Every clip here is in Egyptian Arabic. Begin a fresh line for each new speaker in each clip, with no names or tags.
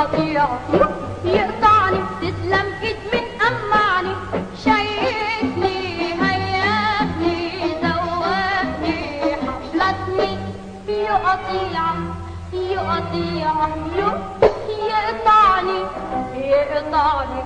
قطيعة يقطعني تسلم ايد من أمعني شيكني هيأني زوقني حفلتني يقطيعة يقطيعة يقطعني يقطعني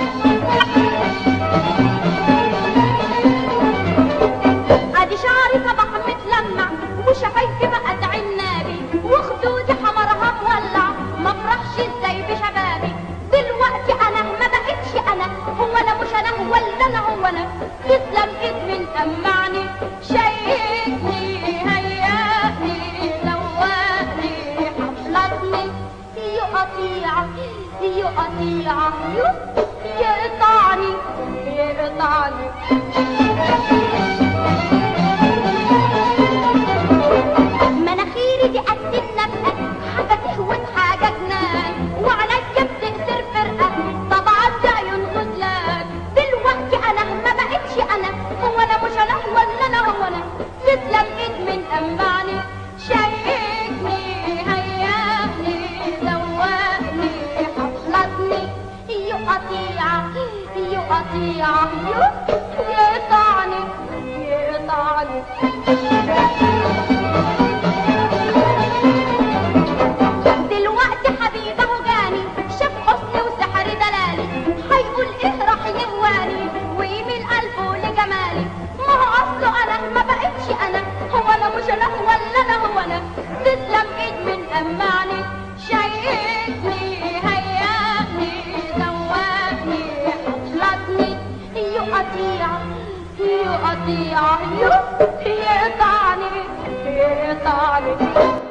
ادي شعري صبح متلمع وشفايفي بقت عنابي وخدودي حمرها مولع ما افرحش ازاي بشبابي دلوقتي انا ما بقتش انا هو انا مش انا ولا انا هو انا تسلم ايد من سمعني شيكني هيأني زوقني حفلتني يقطيع يقطيع يقطعني يقطعني مناخيري دي قد النبقة حاجة وحاجة جنان وعليا بتقدر فرقة طبعا ده عيون غزلان دلوقتي انا ما بقتش انا هو انا مش انا ولا انا هو انا تسلم ايد من امعني شيكني هيأني زوقني حفلتني يقطيع يقطيع يقطعني يقطعني دلوقتي حبيبه جاني شاف حسني وسحر دلالي هيقول ايه راح يهواني ويميل قلبه لجمالي ما هو اصله انا ما بقتش انا هو انا مش انا ولا انا هو انا تسلم ايد من امعني شيكني هيأني زوقني حفلتني يقطيع يقطيع يقطعني يقطعني